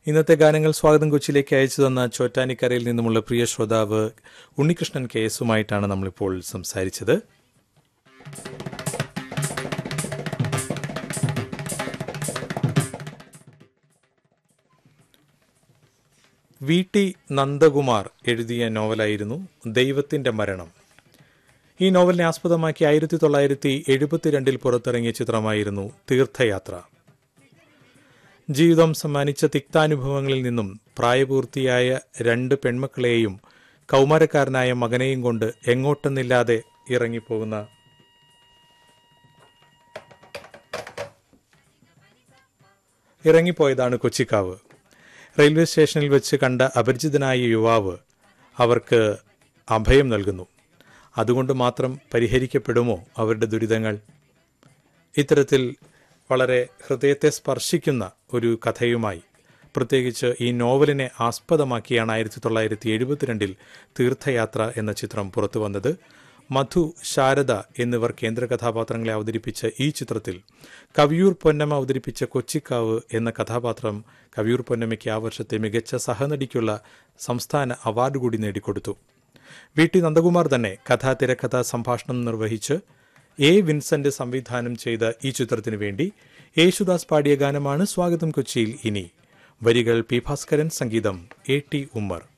ഇന്നത്തെ ഗാനങ്ങൾ സ്വാഗതം കൊച്ചിയിലേക്ക് അയച്ചു തന്ന ചോറ്റാനിക്കരയിൽ നിന്നുമുള്ള പ്രിയ ശ്രോതാവ് ഉണ്ണികൃഷ്ണൻ കെ എസുമായിട്ടാണ് നമ്മളിപ്പോൾ സംസാരിച്ചത് വി ടി നന്ദകുമാർ എഴുതിയ നോവലായിരുന്നു ദൈവത്തിന്റെ മരണം ഈ നോവലിനെ ആസ്പദമാക്കി ആയിരത്തി തൊള്ളായിരത്തി എഴുപത്തിരണ്ടിൽ പുറത്തിറങ്ങിയ ചിത്രമായിരുന്നു തീർത്ഥയാത്ര ജീവിതം സമ്മാനിച്ച തിക്താനുഭവങ്ങളിൽ നിന്നും പ്രായപൂർത്തിയായ രണ്ട് പെൺമക്കളെയും കൗമാരക്കാരനായ മകനെയും കൊണ്ട് എങ്ങോട്ടെന്നില്ലാതെ ഇറങ്ങിപ്പോകുന്ന ഇറങ്ങിപ്പോയതാണ് കൊച്ചിക്കാവ് റെയിൽവേ സ്റ്റേഷനിൽ വെച്ച് കണ്ട അപരിചിതനായ യുവാവ് അവർക്ക് അഭയം നൽകുന്നു അതുകൊണ്ട് മാത്രം പരിഹരിക്കപ്പെടുമോ അവരുടെ ദുരിതങ്ങൾ ഇത്തരത്തിൽ വളരെ ഹൃദയത്തെ സ്പർശിക്കുന്ന ഒരു കഥയുമായി പ്രത്യേകിച്ച് ഈ നോവലിനെ ആസ്പദമാക്കിയാണ് ആയിരത്തി തൊള്ളായിരത്തി എഴുപത്തിരണ്ടിൽ തീർത്ഥയാത്ര എന്ന ചിത്രം പുറത്തു വന്നത് മധു ശാരദ എന്നിവർ കേന്ദ്ര കഥാപാത്രങ്ങളെ അവതരിപ്പിച്ച ഈ ചിത്രത്തിൽ കവിയൂർ പൊന്നമ്മ അവതരിപ്പിച്ച കൊച്ചിക്കാവ് എന്ന കഥാപാത്രം കവിയൂർ പൊന്നമ്മയ്ക്ക് ആ വർഷത്തെ മികച്ച സഹനടിക്കുള്ള സംസ്ഥാന അവാർഡ് കൂടി നേടിക്കൊടുത്തു വി ടി നന്ദകുമാർ തന്നെ കഥാ തിരക്കഥാ സംഭാഷണം നിർവഹിച്ച് എ വിൻസെന്റ് സംവിധാനം ചെയ്ത ഈ ചിത്രത്തിനു വേണ്ടി യേശുദാസ് പാടിയ ഗാനമാണ് സ്വാഗതം കൊച്ചിയിൽ ഇനി വരികൾ പി ഭാസ്കരൻ സംഗീതം എ ടി ഉമ്മർ